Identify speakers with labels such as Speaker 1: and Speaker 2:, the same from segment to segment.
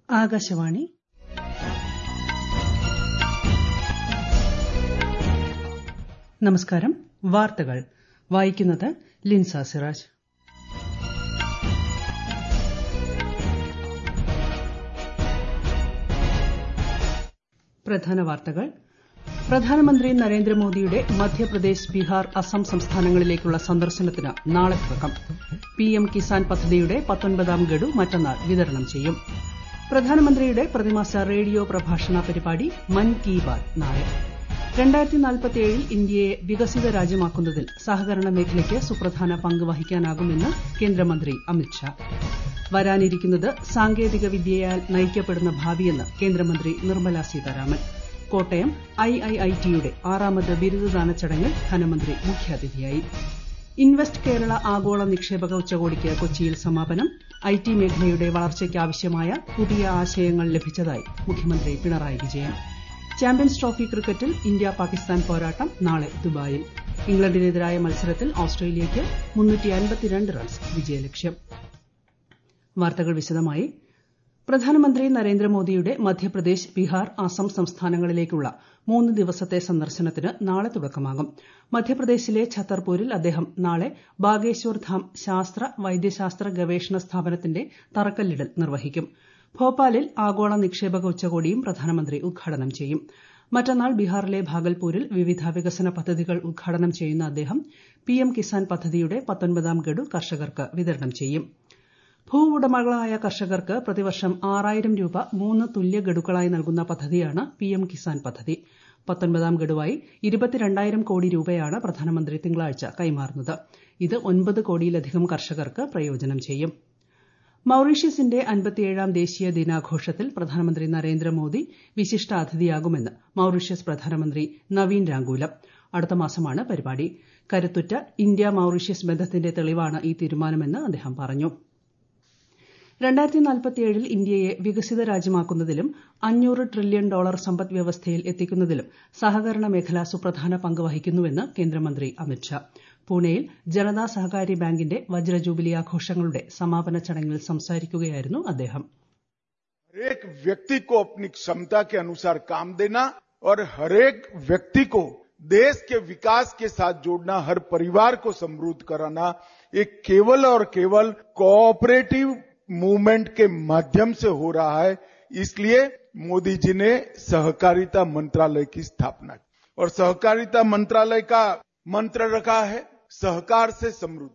Speaker 1: ആകാശവാണി നമസ്കാരം വാർത്തകൾ വായിക്കുന്നത് ലിൻസ സിറാജ് പ്രധാന വാർത്തകൾ പ്രധാനമന്ത്രി നരേന്ദ്രമോദിയുടെ മധ്യപ്രദേശ് ബീഹാർ അസം സംസ്ഥാനങ്ങളിലേക്കുള്ള സന്ദർശനത്തിന് നാളെ തുടക്കം പിഎം കിസാൻ പദ്ധതിയുടെ പത്തൊൻപതാം ഗഡു മറ്റന്നാൾ വിതരണം ചെയ്യും പ്രധാനമന്ത്രിയുടെ പ്രതിമാസ റേഡിയോ പ്രഭാഷണ പരിപാടി മൻ കി ബാത് നാളെ ൽ ഇന്ത്യയെ വികസിത രാജ്യമാക്കുന്നതിൽ സഹകരണ മേഖലയ്ക്ക് സുപ്രധാന പങ്ക് വഹിക്കാനാകുമെന്ന് കേന്ദ്രമന്ത്രി അമിത് ഷാ വരാനിരിക്കുന്നത് സാങ്കേതിക വിദ്യയാൽ നയിക്കപ്പെടുന്ന ഭാവിയെന്ന് കേന്ദ്രമന്ത്രി നിർമ്മല സീതാരാമൻ കോട്ടയം ഐഐഐടിയുടെ ആറാമത് ബിരുദദാന ചടങ്ങിൽ ധനമന്ത്രി മുഖ്യാതിഥിയായി ഇൻവെസ്റ്റ് കേരള ആഗോള നിക്ഷേപക ഉച്ചകോടിക്ക് കൊച്ചിയിൽ സമാപനം ഐടി മേഖലയുടെ വളർച്ചയ്ക്കാവശ്യമായ പുതിയ ആശയങ്ങൾ ലഭിച്ചതായി മുഖ്യമന്ത്രി പിണറായി വിജയൻ ചാമ്പ്യൻസ് ട്രോഫി ക്രിക്കറ്റിൽ ഇന്ത്യ പാകിസ്ഥാൻ പോരാട്ടം നാളെ ദുബായിൽ ഇംഗ്ലണ്ടിനെതിരായ മത്സരത്തിൽ ഓസ്ട്രേലിയയ്ക്ക് റൺസ് വിജയലക്ഷ്യം വാർത്തകൾ വിശദമായി പ്രധാനമന്ത്രി നരേന്ദ്രമോദിയുടെ മധ്യപ്രദേശ് ബീഹാർ അസം സംസ്ഥാനങ്ങളിലേക്കുള്ള മൂന്ന് ദിവസത്തെ സന്ദർശനത്തിന് നാളെ തുടക്കമാകും മധ്യപ്രദേശിലെ ഛത്തർപൂരിൽ അദ്ദേഹം നാളെ ബാഗേശ്വർ ധാം ശാസ്ത്ര വൈദ്യശാസ്ത്ര ഗവേഷണ സ്ഥാപനത്തിന്റെ തറക്കല്ലിടൽ നിർവഹിക്കും ഭോപ്പാലിൽ ആഗോള നിക്ഷേപക ഉച്ചകോടിയും പ്രധാനമന്ത്രി ഉദ്ഘാടനം ചെയ്യും മറ്റന്നാൾ ബീഹാറിലെ ഭാഗൽപൂരിൽ വിവിധ വികസന പദ്ധതികൾ ഉദ്ഘാടനം ചെയ്യുന്ന അദ്ദേഹം പിഎം കിസാൻ പദ്ധതിയുടെ പത്തൊൻപതാം ഗഡു കർഷകർക്ക് വിതരണം ചെയ്യും ഭൂവുടമകളായ കർഷകർക്ക് പ്രതിവർഷം ആറായിരം രൂപ മൂന്ന് തുല്യ ഗഡുക്കളായി നൽകുന്ന പദ്ധതിയാണ് പിഎം കിസാൻ പദ്ധതി പത്തൊൻപതാം ഗഡുവായി ഇരുപത്തിരണ്ടായിരം കോടി രൂപയാണ് പ്രധാനമന്ത്രി തിങ്കളാഴ്ച കൈമാറുന്നത് ഇത് ഒൻപത് കോടിയിലധികം കർഷകർക്ക് പ്രയോജനം ചെയ്യും മൌറീഷ്യസിന്റെ അൻപത്തിയേഴാം ദേശീയ ദിനാഘോഷത്തിൽ പ്രധാനമന്ത്രി നരേന്ദ്രമോദി വിശിഷ്ടാതിഥിയാകുമെന്ന് മൌറീഷ്യസ് പ്രധാനമന്ത്രി നവീൻ രാങ്കൂലം അടുത്ത മാസമാണ് പരിപാടി കരുത്തുറ്റ ഇന്ത്യ മൌറീഷ്യസ് ബന്ധത്തിന്റെ തെളിവാണ് ഈ തീരുമാനമെന്ന് അദ്ദേഹം പറഞ്ഞു ൽ ഇന്ത്യയെ വികസിത രാജ്യമാക്കുന്നതിലും അഞ്ഞൂറ് ട്രില്യൺ ഡോളർ സമ്പദ് വ്യവസ്ഥയിൽ എത്തിക്കുന്നതിലും സഹകരണ മേഖല സുപ്രധാന പങ്ക് വഹിക്കുന്നുവെന്ന് കേന്ദ്രമന്ത്രി അമിത് ഷാ പൂനെയിൽ ജനതാ സഹകാരി ബാങ്കിന്റെ വജ്രജൂബിലി ആഘോഷങ്ങളുടെ സമാപന ചടങ്ങിൽ സംസാരിക്കുകയായിരുന്നു അദ്ദേഹം
Speaker 2: हरेक व्यक्ति को अपनी क्षमता के अनुसार काम देना और हरेक व्यक्ति को देश के विकास के साथ जोड़ना हर परिवार को समृद्ध कराना ये केवल और केवल कोऑपरेटिव मूवमेंट के माध्यम से हो रहा है इसलिए मोदी जी ने सहकारिता मंत्रालय की स्थापना की और सहकारिता मंत्रालय का मंत्र रखा है सहकार से समृद्धि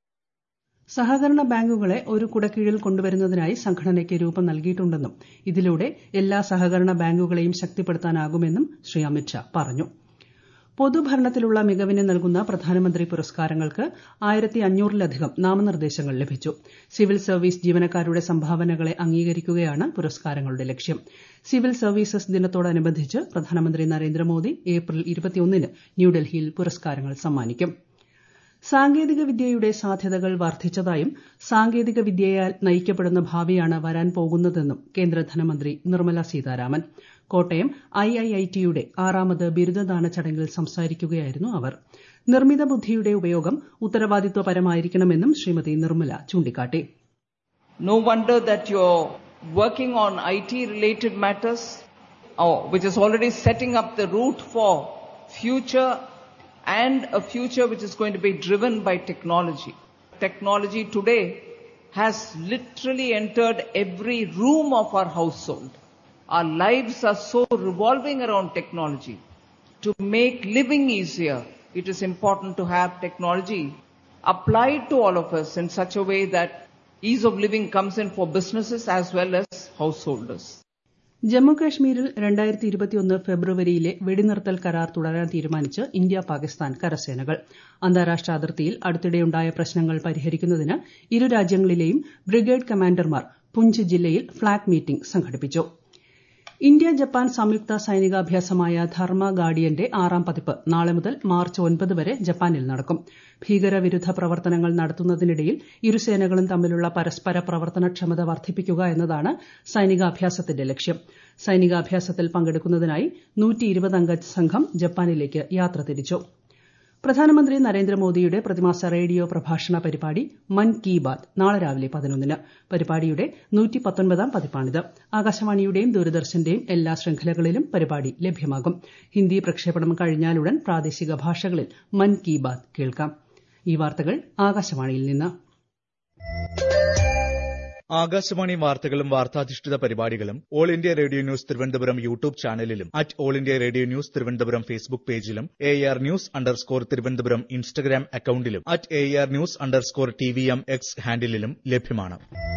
Speaker 1: സഹകരണ ബാങ്കുകളെ ഒരു കുടക്കീഴിൽ കൊണ്ടുവരുന്നതിനായി സംഘടനയ്ക്ക് രൂപം നൽകിയിട്ടുണ്ടെന്നും ഇതിലൂടെ എല്ലാ സഹകരണ ബാങ്കുകളെയും ശക്തിപ്പെടുത്താനാകുമെന്നും ശ്രീ അമിത് ഷാ പറഞ്ഞു പൊതുഭരണത്തിലുള്ള മികവിന് നൽകുന്ന പ്രധാനമന്ത്രി പുരസ്കാരങ്ങൾക്ക് ആയിരത്തി അഞ്ഞൂറിലധികം നാമനിർദ്ദേശങ്ങൾ ലഭിച്ചു സിവിൽ സർവീസ് ജീവനക്കാരുടെ സംഭാവനകളെ അംഗീകരിക്കുകയാണ് പുരസ്കാരങ്ങളുടെ ലക്ഷ്യം സിവിൽ സർവീസസ് ദിനത്തോടനുബന്ധിച്ച് പ്രധാനമന്ത്രി നരേന്ദ്രമോദി ഏപ്രിൽ ഇരുപത്തിയൊന്നിന് ന്യൂഡൽഹിയിൽ പുരസ്കാരങ്ങൾ സമ്മാനിക്കും സാങ്കേതിക വിദ്യയുടെ സാധ്യതകൾ വർദ്ധിച്ചതായും സാങ്കേതിക വിദ്യയാൽ നയിക്കപ്പെടുന്ന ഭാവിയാണ് വരാൻ പോകുന്നതെന്നും കേന്ദ്ര ധനമന്ത്രി നിർമ്മല സീതാരാമൻ കോട്ടയം ഐഐഐടിയുടെ ആറാമത് ബിരുദദാന ചടങ്ങിൽ സംസാരിക്കുകയായിരുന്നു അവർ നിർമ്മിത ബുദ്ധിയുടെ ഉപയോഗം ഉത്തരവാദിത്വപരമായിരിക്കണമെന്നും ശ്രീമതി നിർമ്മല ചൂണ്ടിക്കാട്ടി
Speaker 3: No wonder that you're working on IT related matters, oh, which is already setting up the route for future and a future which is going to be driven by technology. Technology today has literally entered every room of our household. Our lives are so revolving around technology. To make living easier, it is important to have technology applied to all of us in such a way that ease of living comes in for businesses as well as householders.
Speaker 1: Jammu കാശ്മീരിൽ രണ്ടായിരത്തി ഇരുപത്തിയൊന്ന് ഫെബ്രുവരിയിലെ വെടിനിർത്തൽ കരാർ തുടരാൻ തീരുമാനിച്ച് India Pakistan കരസേനകൾ അന്താരാഷ്ട്ര അതിർത്തിയിൽ അടുത്തിടെയുണ്ടായ പ്രശ്നങ്ങൾ പരിഹരിക്കുന്നതിന് ഇരു രാജ്യങ്ങളിലെയും ബ്രിഗേഡ് കമാൻഡർമാർ പുഞ്ച് ജില്ലയിൽ ഫ്ളാഗ് മീറ്റിംഗ് സംഘടിപ്പിച്ചു ഇന്ത്യ ജപ്പാൻ സംയുക്ത സൈനികാഭ്യാസമായ ധർമ്മ ഗാർഡിയന്റെ ആറാം പതിപ്പ് നാളെ മുതൽ മാർച്ച് ഒൻപത് വരെ ജപ്പാനിൽ നടക്കും ഭീകരവിരുദ്ധ പ്രവർത്തനങ്ങൾ നടത്തുന്നതിനിടയിൽ ഇരുസേനകളും തമ്മിലുള്ള പരസ്പര പ്രവർത്തനക്ഷമത വർദ്ധിപ്പിക്കുക എന്നതാണ് സൈനികാഭ്യാസത്തിന്റെ ലക്ഷ്യം സൈനികാഭ്യാസത്തിൽ പങ്കെടുക്കുന്നതിനായി അംഗ സംഘം ജപ്പാനിലേക്ക് യാത്ര തിരിച്ചു പ്രധാനമന്ത്രി നരേന്ദ്രമോദിയുടെ പ്രതിമാസ റേഡിയോ പ്രഭാഷണ പരിപാടി മൻ കി ബാത് നാളെ രാവിലെ പതിനൊന്നിന് പരിപാടിയുടെ നൂറ്റിപ്പത്തൊൻപതാം പതിപ്പാണിത് ആകാശവാണിയുടെയും ദൂരദർശന്റെയും എല്ലാ ശൃംഖലകളിലും പരിപാടി ലഭ്യമാകും ഹിന്ദി പ്രക്ഷേപണം കഴിഞ്ഞാലുടൻ പ്രാദേശിക ഭാഷകളിൽ മൻ കി ബാത് കേൾക്കാം ഈ വാർത്തകൾ ആകാശവാണിയിൽ നിന്ന്
Speaker 4: ആകാശവാണി വാർത്തകളും വാർത്താധിഷ്ഠിത പരിപാടികളും all India radio news Thiruvananthapuram YouTube ചാനലിലും at all India radio news Thiruvananthapuram Facebook പേജിലും A R news underscore Thiruvananthapuram Instagram അക്കൌണ്ടിലും at A R news underscore T V M X ഹാൻഡിലും ലഭ്യമാണ്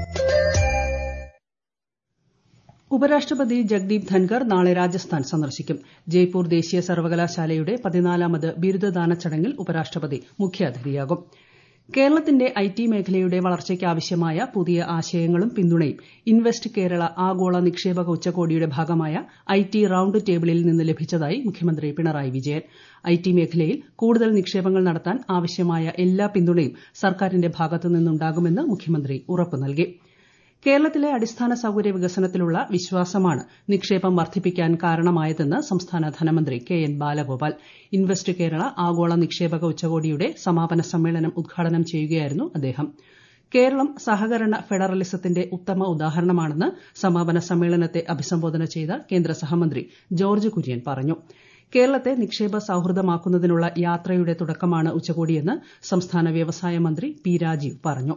Speaker 1: ഉപരാഷ്ട്രപതി ജഗ്ദീപ് ധൻകർ നാളെ രാജസ്ഥാൻ സന്ദർശിക്കും ജയ്പൂർ ദേശീയ സർവകലാശാലയുടെ പതിനാലാമത് ബിരുദദാന ചടങ്ങിൽ ഉപരാഷ്ട്രപതി മുഖ്യാതിഥിയാകും കേരളത്തിന്റെ ഐ ടി മേഖലയുടെ വളർച്ചയ്ക്ക് ആവശ്യമായ പുതിയ ആശയങ്ങളും പിന്തുണയും ഇൻവെസ്റ്റ് കേരള ആഗോള നിക്ഷേപക ഉച്ചകോടിയുടെ ഭാഗമായ ഐ ടി റൌണ്ട് ടേബിളിൽ നിന്ന് ലഭിച്ചതായി മുഖ്യമന്ത്രി പിണറായി വിജയൻ ഐ ടി മേഖലയിൽ കൂടുതൽ നിക്ഷേപങ്ങൾ നടത്താൻ ആവശ്യമായ എല്ലാ പിന്തുണയും സർക്കാരിന്റെ ഭാഗത്തു നിന്നുണ്ടാകുമെന്ന് മുഖ്യമന്ത്രി ഉറപ്പു നൽകി കേരളത്തിലെ അടിസ്ഥാന സൌകര്യ വികസനത്തിലുള്ള വിശ്വാസമാണ് നിക്ഷേപം വർദ്ധിപ്പിക്കാൻ കാരണമായതെന്ന് സംസ്ഥാന ധനമന്ത്രി K N Balagopal invest Kerala ആഗോള നിക്ഷേപക ഉച്ചകോടിയുടെ സമാപന സമ്മേളനം ഉദ്ഘാടനം ചെയ്യുകയായിരുന്നു അദ്ദേഹം കേരളം സഹകരണ ഫെഡറലിസത്തിന്റെ ഉത്തമ ഉദാഹരണമാണെന്ന് സമാപന സമ്മേളനത്തെ അഭിസംബോധന ചെയ്ത കേന്ദ്ര സഹമന്ത്രി ജോർജ് കുര്യൻ പറഞ്ഞു കേരളത്തെ നിക്ഷേപ സൌഹൃദമാക്കുന്നതിനുള്ള യാത്രയുടെ തുടക്കമാണ് ഉച്ചകോടിയെന്ന് സംസ്ഥാന വ്യവസായ മന്ത്രി പി രാജീവ് പറഞ്ഞു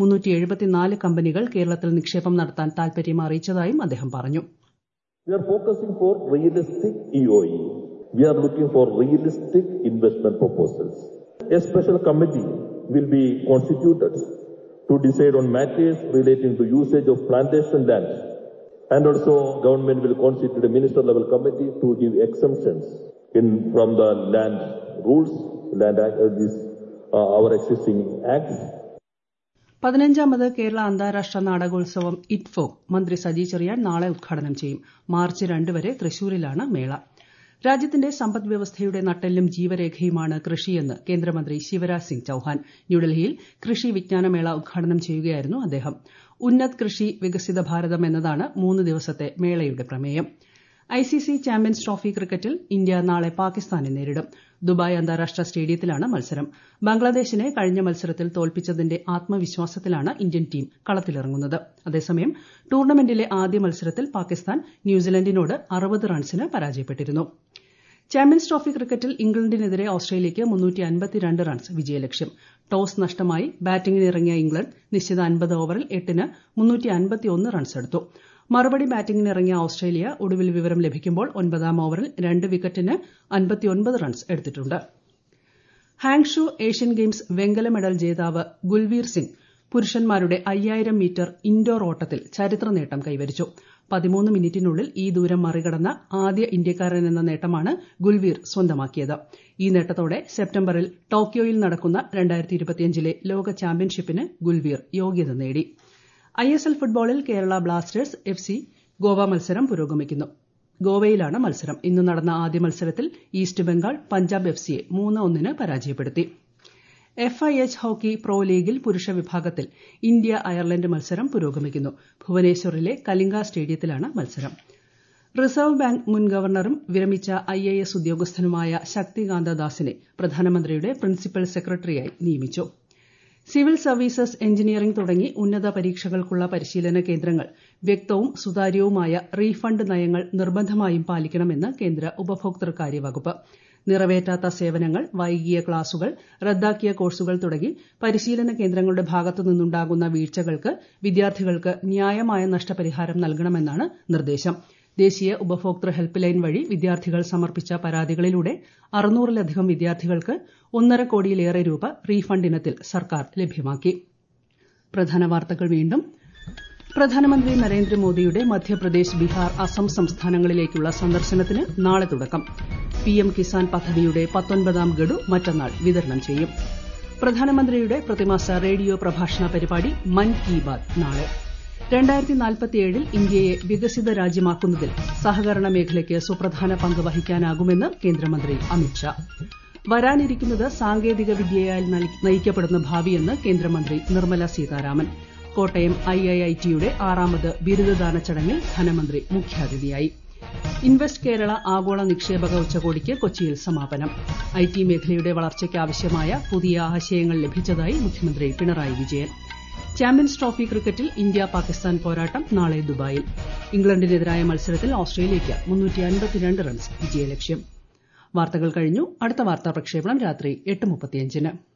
Speaker 1: കമ്പനികൾ കേരളത്തിൽ നിക്ഷേപം നടത്താൻ താൽപര്യം അറിയിച്ചതായും അദ്ദേഹം പറഞ്ഞു
Speaker 5: We are focusing for realistic EOE. We are looking for realistic investment proposals. A special committee will be constituted to decide on matters relating to usage of plantation land. And also government will constitute a minister level committee to give exemptions in from the land rules, land act, uh, this, uh, our existing acts
Speaker 1: പതിനഞ്ചാമത് Kerala അന്താരാഷ്ട്ര നാടകോത്സവം ഇറ്റ്ഫോ മന്ത്രി സജി ചെറിയാൻ നാളെ ഉദ്ഘാടനം ചെയ്യും March രണ്ട് വരെ തൃശൂരിലാണ് മേള രാജ്യത്തിന്റെ സമ്പദ് വ്യവസ്ഥയുടെ നട്ടെല്ലും ജീവരേഖയുമാണ് കൃഷിയെന്ന് കേന്ദ്രമന്ത്രി ശിവരാജ് സിംഗ് ചൌഹാൻ ന്യൂഡൽഹിയിൽ കൃഷി വിജ്ഞാനമേള ഉദ്ഘാടനം ചെയ്യുകയായിരുന്നു അദ്ദേഹം ഉന്നത് കൃഷി വികസിത ഭാരതം എന്നതാണ് മൂന്ന് ദിവസത്തെ മേളയുടെ പ്രമേയം ഐസിസി ചാമ്പ്യൻസ് ട്രോഫി ക്രിക്കറ്റിൽ ഇന്ത്യ നാളെ പാകിസ്ഥാനെ നേരിടും ദുബായ് അന്താരാഷ്ട്ര സ്റ്റേഡിയത്തിലാണ് മത്സരം ബംഗ്ലാദേശിനെ കഴിഞ്ഞ മത്സരത്തിൽ തോൽപ്പിച്ചതിന്റെ ആത്മവിശ്വാസത്തിലാണ് ഇന്ത്യൻ ടീം കളത്തിലിറങ്ങുന്നത് അതേസമയം ടൂർണമെന്റിലെ ആദ്യ മത്സരത്തിൽ പാകിസ്ഥാൻ ന്യൂസിലൻഡിനോട് അറുപത് റൺസിന് പരാജയപ്പെട്ടിരുന്നു ചാമ്പ്യൻസ് ട്രോഫി ക്രിക്കറ്റിൽ ഇംഗ്ലണ്ടിനെതിരെ ഓസ്ട്രേലിയയ്ക്ക് റൺസ് വിജയലക്ഷ്യം ടോസ് നഷ്ടമായി ബാറ്റിംഗിനിറങ്ങിയ ഇംഗ്ലണ്ട് നിശ്ചിത അൻപത് ഓവറിൽ എട്ടിന് റൺസ് എടുത്തു മറുപടി ബാറ്റിംഗിനിറങ്ങിയ ഓസ്ട്രേലിയ ഒടുവിൽ വിവരം ലഭിക്കുമ്പോൾ ഒൻപതാം ഓവറിൽ രണ്ട് വിക്കറ്റിന് റൺസ് എടുത്തിട്ടുണ്ട് ഹാങ്ഷു ഏഷ്യൻ ഗെയിംസ് വെങ്കല മെഡൽ ജേതാവ് ഗുൽവീർ സിംഗ് പുരുഷന്മാരുടെ അയ്യായിരം മീറ്റർ ഇൻഡോർ ഓട്ടത്തിൽ ചരിത്ര നേട്ടം കൈവരിച്ചു പതിമൂന്ന് മിനിറ്റിനുള്ളിൽ ഈ ദൂരം മറികടന്ന ആദ്യ ഇന്ത്യക്കാരൻ എന്ന നേട്ടമാണ് ഗുൽവീർ സ്വന്തമാക്കിയത് ഈ നേട്ടത്തോടെ സെപ്റ്റംബറിൽ ടോക്കിയോയിൽ നടക്കുന്ന ലെ ലോക ചാമ്പ്യൻഷിപ്പിന് ഗുൽവീർ യോഗ്യത നേടി ഐഎസ്എൽ ഫുട്ബോളിൽ Kerala blasters F C Goa മത്സരം പുരോഗമിക്കുന്നു ഗോവയിലാണ് മത്സരം ഇന്ന് നടന്ന ആദ്യ മത്സരത്തിൽ ഈസ്റ്റ് ബംഗാൾ പഞ്ചാബ് എഫ് സിയെ മൂന്ന് ഒന്നിന് പരാജയപ്പെടുത്തി F I H hockey pro ലീഗിൽ പുരുഷ വിഭാഗത്തിൽ ഇന്ത്യ അയർലൻഡ് മത്സരം പുരോഗമിക്കുന്നു ഭുവനേശ്വറിലെ കലിംഗ സ്റ്റേഡിയത്തിലാണ് മത്സരം റിസർവ് ബാങ്ക് മുൻ ഗവർണറും വിരമിച്ച ഐ എ എസ് ഉദ്യോഗസ്ഥനുമായ ശക്തികാന്ത ദാസിനെ പ്രധാനമന്ത്രിയുടെ പ്രിൻസിപ്പൽ സെക്രട്ടറിയായി നിയമിച്ചു സിവിൽ സർവീസസ് എഞ്ചിനീയറിംഗ് തുടങ്ങി ഉന്നത പരീക്ഷകൾക്കുള്ള പരിശീലന കേന്ദ്രങ്ങൾ വ്യക്തവും സുതാര്യവുമായ റീഫണ്ട് നയങ്ങൾ നിർബന്ധമായും പാലിക്കണമെന്ന് കേന്ദ്ര ഉപഭോക്തൃകാര്യ വകുപ്പ് നിറവേറ്റാത്ത സേവനങ്ങൾ വൈകിയ ക്ലാസുകൾ റദ്ദാക്കിയ കോഴ്സുകൾ തുടങ്ങി പരിശീലന കേന്ദ്രങ്ങളുടെ ഭാഗത്തു നിന്നുണ്ടാകുന്ന വീഴ്ചകൾക്ക് വിദ്യാർത്ഥികൾക്ക് ന്യായമായ നഷ്ടപരിഹാരം നൽകണമെന്നാണ് നിർദ്ദേശം ദേശീയ ഉപഭോക്തൃ ഹെൽപ്പ് ലൈൻ വഴി വിദ്യാർത്ഥികൾ സമർപ്പിച്ച പരാതികളിലൂടെ അറുന്നൂറിലധികം വിദ്യാർത്ഥികൾക്ക് ഒന്നര കോടിയിലേറെ രൂപ റീഫണ്ട് ഇനത്തിൽ സർക്കാർ ലഭ്യമാക്കി പ്രധാന വാർത്തകൾ വീണ്ടും പ്രധാനമന്ത്രി നരേന്ദ്രമോദിയുടെ മധ്യപ്രദേശ് ബീഹാർ അസം സംസ്ഥാനങ്ങളിലേക്കുള്ള സന്ദർശനത്തിന് നാളെ തുടക്കം പിഎം കിസാൻ പദ്ധതിയുടെ പത്തൊൻപതാം ഗഡു മറ്റന്നാൾ വിതരണം ചെയ്യും പ്രധാനമന്ത്രിയുടെ പ്രതിമാസ റേഡിയോ പ്രഭാഷണ പരിപാടി മൻ കി ബാത് നാളെ രണ്ടായിരത്തി നാൽപ്പത്തിയേഴിൽ ഇന്ത്യയെ വികസിത രാജ്യമാക്കുന്നതിൽ സഹകരണ മേഖലയ്ക്ക് സുപ്രധാന പങ്ക് വഹിക്കാനാകുമെന്ന് കേന്ദ്രമന്ത്രി അമിത്ഷാ വരാനിരിക്കുന്നത് സാങ്കേതിക വിദ്യയാൽ നയിക്കപ്പെടുന്ന ഭാവിയെന്ന് കേന്ദ്രമന്ത്രി നിർമ്മല സീതാരാമൻ കോട്ടയം ഐഐഐടിയുടെ ആറാമത് ബിരുദദാന ചടങ്ങിൽ ധനമന്ത്രി മുഖ്യാതിഥിയായി ഇൻവെസ്റ്റ് കേരള ആഗോള നിക്ഷേപക ഉച്ചകോടിക്ക് കൊച്ചിയിൽ സമാപനം ഐ ടി മേഖലയുടെ വളർച്ചയ്ക്കാവശ്യമായ പുതിയ ആശയങ്ങൾ ലഭിച്ചതായി മുഖ്യമന്ത്രി പിണറായി വിജയൻ ചാമ്പ്യൻസ് ട്രോഫി ക്രിക്കറ്റിൽ ഇന്ത്യ പാകിസ്ഥാൻ പോരാട്ടം നാളെ ദുബായിൽ ഇംഗ്ലണ്ടിനെതിരായ മത്സരത്തിൽ ഓസ്ട്രേലിയയ്ക്ക് റൺസ് വിജയലക്ഷ്യം വാർത്തകൾ കഴിഞ്ഞു അടുത്ത വാർത്താ പ്രക്ഷേപണം രാത്രി എട്ട് മുപ്പത്തിയഞ്ചിന്